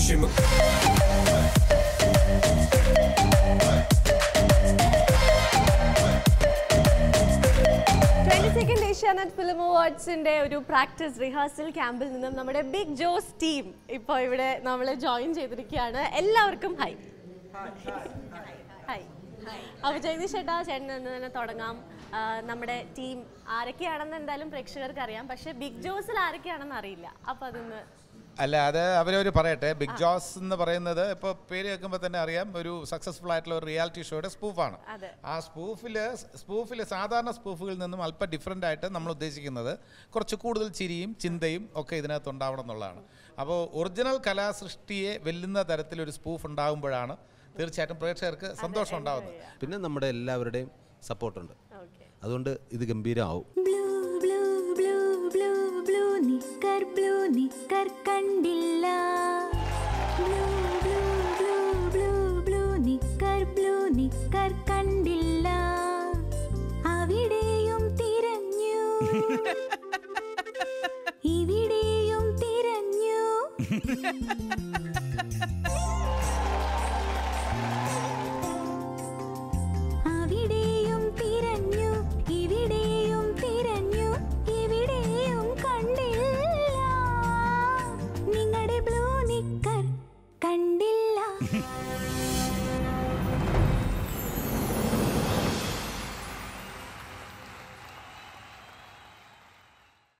shimmer. Twenty second Asianet film അവാർഡ്സിന്റെ ഒരു practice rehearsal ക്യാമ്പിൽ നിന്നും നമ്മുടെ ബിഗ് ജോസ് ടീം ഇപ്പോൾ ഇവിടെ നമ്മളെ ജോയിൻ ചെയ്തിരിക്കുകയാണ് എല്ലാവർക്കും ഹൈ ഹൈ അപ്പോൾ ജഗദീഷ് ചേട്ടാ ചേട്ടൻ എന്ന് തന്നെ തുടങ്ങാം ആ, നമ്മുടെ ടീം ആരൊക്കെയാണെന്ന് എന്തായാലും പ്രേക്ഷകർക്ക് അറിയാം പക്ഷേ ബിഗ് ജോസിൽ ആരൊക്കെയാണെന്ന് അറിയില്ല അപ്പോൾ അതൊന്ന് അല്ല അത് അവരവർ പറയട്ടെ ബിഗ് ജോസ് എന്ന് പറയുന്നത് ഇപ്പോൾ പേര് കേൾക്കുമ്പോൾ തന്നെ അറിയാം ഒരു സക്സസ്ഫുൾ ആയിട്ടുള്ള ഒരു റിയാലിറ്റി ഷോയുടെ സ്പൂഫാണ് അതെ. ആ സ്പൂഫിൽ സ്പൂഫിൽ സാധാരണ സ്പൂഫുകളിൽ നിന്നും അല്പം ഡിഫറെൻ്റ് ആയിട്ട് നമ്മൾ ഉദ്ദേശിക്കുന്നത് കുറച്ച് കൂടുതൽ ചിരിയും ചിന്തയും ഒക്കെ ഇതിനകത്ത് ഉണ്ടാവണം എന്നുള്ളതാണ് അപ്പോൾ ഒറിജിനൽ കലാസൃഷ്ടിയെ വെല്ലുന്ന തരത്തിലൊരു സ്പൂഫ് ഉണ്ടാകുമ്പോഴാണ് തീർച്ചയായിട്ടും പ്രേക്ഷകർക്ക് സന്തോഷം ഉണ്ടാകുന്നത് പിന്നെ നമ്മുടെ എല്ലാവരുടെയും സപ്പോർട്ടുണ്ട് ഓക്കെ അതുകൊണ്ട് ഇത് ഗംഭീരമാവും blue blue blue blue blue knicker blue knicker കണ്ടില്ല blue blue blue blue blue knicker blue knicker കണ്ടില്ല അവിടെയും തിരഞ്ഞു ഇവിടെയും തിരഞ്ഞു